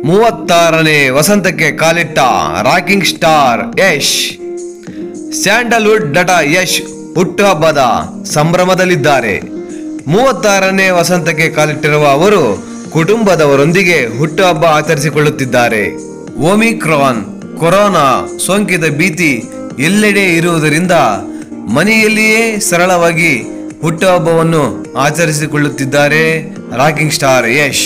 ಮೂವತ್ತಾರನೇ ವಸಂತಕ್ಕೆ ಕಾಲಿಟ್ಟ rocking star Yash Sandalwood ನಟ ಯಶ್ ಹುಟ್ಟುಹಬ್ಬದ ಸಂಭ್ರಮದಲ್ಲಿದ್ದಾರೆ ಮೂವತ್ತಾರನೇ ವಸಂತಕ್ಕೆ ಕಾಲಿಟ್ಟಿರುವ ಅವರು ಕುಟುಂಬದವರೊಂದಿಗೆ ಹುಟ್ಟುಹಬ್ಬ ಆಚರಿಸಿಕೊಳ್ಳುತ್ತಿದ್ದಾರೆ ಓಮಿಕ್ರಾನ್ ಕೊರೋನಾ ಸೋಂಕಿತ ಭೀತಿ ಎಲ್ಲೆಡೆ ಇರುವುದರಿಂದ ಮನೆಯಲ್ಲಿಯೇ ಸರಳವಾಗಿ ಹುಟ್ಟುಹಬ್ಬವನ್ನು ಆಚರಿಸಿಕೊಳ್ಳುತ್ತಿದ್ದಾರೆ ರಾಕಿಂಗ್ ಸ್ಟಾರ್ ಯಶ್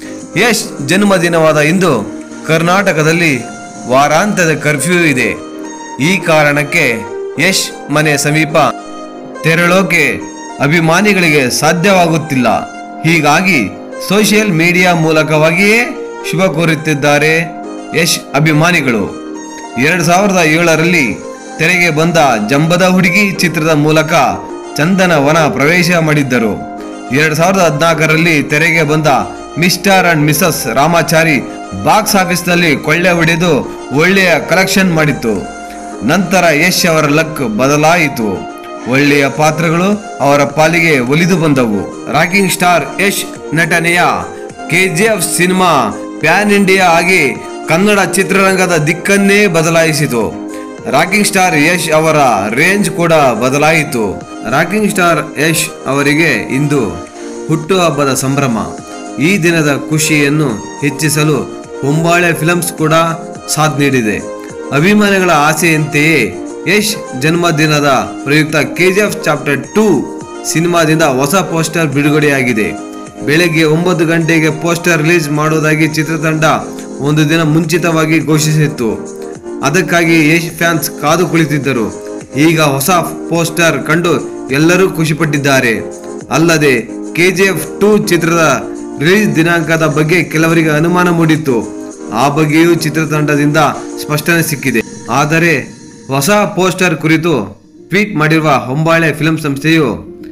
ಯಶ್ ಜನ್ಮದಿನವಾದ ಇಂದು ಕರ್ನಾಟಕದಲ್ಲಿ ವಾರಾಂತ್ಯದ ಕರ್ಫ್ಯೂ ಇದೆ ಈ ಕಾರಣಕ್ಕೆ ಯಶ್ ಮನೆ ಸಮೀಪ ತೆರಳೋಕೆ ಅಭಿಮಾನಿಗಳಿಗೆ ಸಾಧ್ಯವಾಗುತ್ತಿಲ್ಲ ಹೀಗಾಗಿ ಸೋಷಿಯಲ್ ಮೀಡಿಯಾ ಮೂಲಕವಾಗಿಯೇ ಶುಭ ಕೋರುತ್ತಿದ್ದಾರೆ ಯಶ್ ಅಭಿಮಾನಿಗಳು ಎರಡು ಸಾವಿರದ ಏಳರಲ್ಲಿ ತೆರೆಗೆ ಬಂದ ಜಂಬದ ಹುಡುಗಿ ಚಿತ್ರದ ಮೂಲಕ ಚಂದನ ವನ ಪ್ರವೇಶ ಮಾಡಿದ್ದರು ಎರಡು ಸಾವಿರದ ಹದಿನಾಲ್ಕರಲ್ಲಿ ತೆರೆಗೆ ಬಂದ mister and missus Ramachari box ಆಫೀಸ್ನಲ್ಲಿ ಕೊಳ್ಳೆ ಹೊಡೆದು ಒಳ್ಳೆಯ ಕಲೆಕ್ಷನ್ ಮಾಡಿತ್ತು ನಂತರ ಯಶ್ ಅವರ ಲಕ್ ಬದಲಾಯಿತು ಒಳ್ಳೆಯ ಪಾತ್ರಗಳು ಅವರ ಪಾಲಿಗೆ ಒಲಿದು ಬಂದವು ರಾಕಿಂಗ್ ಸ್ಟಾರ್ ಯಶ್ ನಟನೆಯ ಕೆಜಿಎಫ್ ಸಿನಿಮಾ ಪ್ಯಾನ್ ಇಂಡಿಯಾ ಆಗಿ ಕನ್ನಡ ಚಿತ್ರರಂಗದ ದಿಕ್ಕನ್ನೇ ಬದಲಾಯಿಸಿತು ರಾಕಿಂಗ್ ಸ್ಟಾರ್ ಯಶ್ ಅವರ ರೇಂಜ್ ಕೂಡ ಬದಲಾಯಿತು ರಾಕಿಂಗ್ ಸ್ಟಾರ್ ಯಶ್ ಅವರಿಗೆ ಇಂದು ಹುಟ್ಟುಹಬ್ಬದ ಸಂಭ್ರಮ ಈ ದಿನದ ಖುಷಿಯನ್ನು ಹೆಚ್ಚಿಸಲು ಹೊಂಬಾಳೆ ಫಿಲಮ್ಸ್ ಕೂಡ ಸಾಥ್ ನೀಡಿದೆ ಅಭಿಮಾನಿಗಳ ಆಸೆಯಂತೆಯೇ ಯಶ್ ಜನ್ಮದಿನದ ಪ್ರಯುಕ್ತ ಕೆಜಿಎಫ್ ಚಾಪ್ಟರ್ ಟೂ ಸಿನಿಮಾದಿಂದ ಹೊಸ ಪೋಸ್ಟರ್ ಬಿಡುಗಡೆಯಾಗಿದೆ ಬೆಳಗ್ಗೆ ಒಂಬತ್ತು ಗಂಟೆಗೆ ಪೋಸ್ಟರ್ ರಿಲೀಸ್ ಮಾಡುವುದಾಗಿ ಚಿತ್ರತಂಡ ಒಂದು ದಿನ ಮುಂಚಿತವಾಗಿ ಘೋಷಿಸಿತ್ತು ಅದಕ್ಕಾಗಿ ಯಶ್ ಫ್ಯಾನ್ಸ್ ಕಾದು ಕುಳಿತಿದ್ದರು ಈಗ ಹೊಸ ಪೋಸ್ಟರ್ ಕಂಡು ಎಲ್ಲರೂ ಖುಷಿಪಟ್ಟಿದ್ದಾರೆ ಅಲ್ಲದೆ ಕೆಜಿಎಫ್ ಟೂ ಚಿತ್ರದ ರಿಲೀಸ್ ದಿನಾಂಕದ ಬಗ್ಗೆ ಕೆಲವರಿಗೆ ಅನುಮಾನ ಮೂಡಿತ್ತು ಆ ಬಗ್ಗೆಯೂ ಚಿತ್ರತಂಡದಿಂದ ಸ್ಪಷ್ಟನೆ ಸಿಕ್ಕಿದೆ ಆದರೆ ಹೊಸ ಪೋಸ್ಟರ್ ಕುರಿತು ಟ್ವೀಟ್ ಮಾಡಿರುವ ಹೊಂಬಾಳೆ ಫಿಲ್ಮ್ ಸಂಸ್ಥೆಯು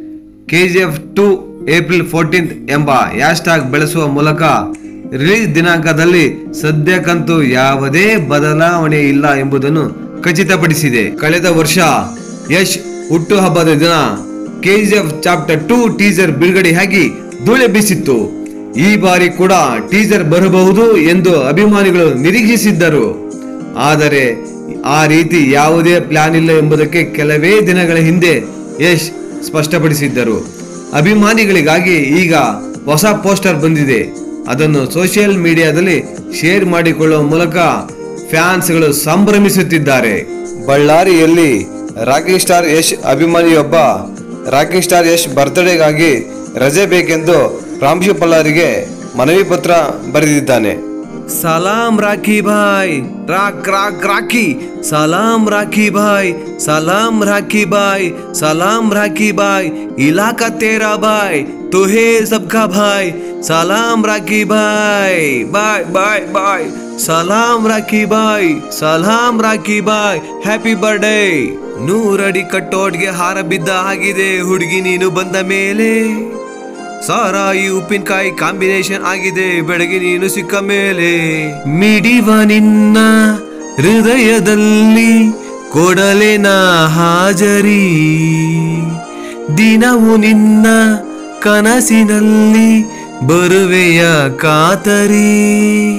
ಕೆಜಿಎಫ್ ಟು ಏಪ್ರಿಲ್ ಫೋರ್ಟೀನ್ತ್ ಎಂಬ ಹ್ಯಾಶ್ಟ್ಯಾಗ್ ಬೆಳೆಸುವ ಮೂಲಕ ರಿಲೀಸ್ ದಿನಾಂಕದಲ್ಲಿ ಸದ್ಯಕ್ಕಂತೂ ಯಾವುದೇ ಬದಲಾವಣೆ ಇಲ್ಲ ಎಂಬುದನ್ನು ಖಚಿತಪಡಿಸಿದೆ ಕಳೆದ ವರ್ಷ ಯಶ್ ಹುಟ್ಟುಹಬ್ಬದ ದಿನ ಕೆಜಿಎಫ್ ಚಾಪ್ಟರ್ ಟೂ ಟೀಸರ್ ಬಿಡುಗಡೆಯಾಗಿ ಧೂಳೆ ಬೀಸಿತ್ತು ಈ ಬಾರಿ ಕೂಡ ಟೀಸರ್ ಬರಬಹುದು ಎಂದು ಅಭಿಮಾನಿಗಳು ನಿರೀಕ್ಷಿಸಿದ್ದರು ಆದರೆ ಆ ರೀತಿ ಯಾವುದೇ ಪ್ಲಾನ್ ಇಲ್ಲ ಎಂಬುದಕ್ಕೆ ಕೆಲವೇ ದಿನಗಳ ಹಿಂದೆ ಯಶ್ ಸ್ಪಷ್ಟಪಡಿಸಿದ್ದರು ಅಭಿಮಾನಿಗಳಿಗಾಗಿ ಈಗ ಹೊಸ ಪೋಸ್ಟರ್ ಬಂದಿದೆ ಅದನ್ನು ಸೋಷಿಯಲ್ ಮೀಡಿಯಾದಲ್ಲಿ ಶೇರ್ ಮಾಡಿಕೊಳ್ಳುವ ಮೂಲಕ ಫ್ಯಾನ್ಸ್ಗಳು ಸಂಭ್ರಮಿಸುತ್ತಿದ್ದಾರೆ ಬಳ್ಳಾರಿಯಲ್ಲಿ ರಾಕಿಂಗ್ ಸ್ಟಾರ್ ಯಶ್ ಅಭಿಮಾನಿಯೊಬ್ಬ ರಾಕಿಂಗ್ ಸ್ಟಾರ್ ಯಶ್ ಬರ್ತ್ಡೇಗಾಗಿ ರಜೆ ಬೇಕೆಂದು ಪ್ರಾಂಶುಪಾಲರಿಗೆ ಮನವಿ ಪತ್ರ ಬರೆದಿದ್ದಾನೆ ಸಲಾಂ ರಾಖಿ ಭಾಯ್ ರಾಕ್ ರಾಕ್ ರಾಖಿ ಸಲಾಂ ರಾಖಿ ಭಾಯ್ ಸಲಾಂ ರಾಖಿ ಭಾಯ್ ಸಲಾಂ ರಾಖಿ ಭಾಯ್ इलाका तेरा भाई तो है सबका भाई सलाम राखी भाई बाय बाय बाय ಸಲಾಂ ರಾಖಿ ಬಾಯ್ ಸಲಾಂ ರಾಖಿ ಬಾಯ್ ಹ್ಯಾಪಿ ಬರ್ಡೇ ನೂರಡಿ ಕಟ್ಟೋಡ್ಗೆ ಹಾರ ಬಿದ್ದ ಆಗಿದೆ ಹುಡುಗಿ ನೀನು ಬಂದ ಮೇಲೆ ಸಾರಾಯಿ ಉಪ್ಪಿನಕಾಯಿ ಕಾಂಬಿನೇಷನ್ ಆಗಿದೆ ಬೆಳಗ್ಗೆ ನೀನು ಸಿಕ್ಕ ಮೇಲೆ ಮಿಡಿವ ನಿನ್ನ ಹೃದಯದಲ್ಲಿ ಕೊಡಲೆ ನಾ ಹಾಜರಿ ದಿನವು ನಿನ್ನ ಕನಸಿನಲ್ಲಿ ಬರುವೆಯ ಕಾತರಿ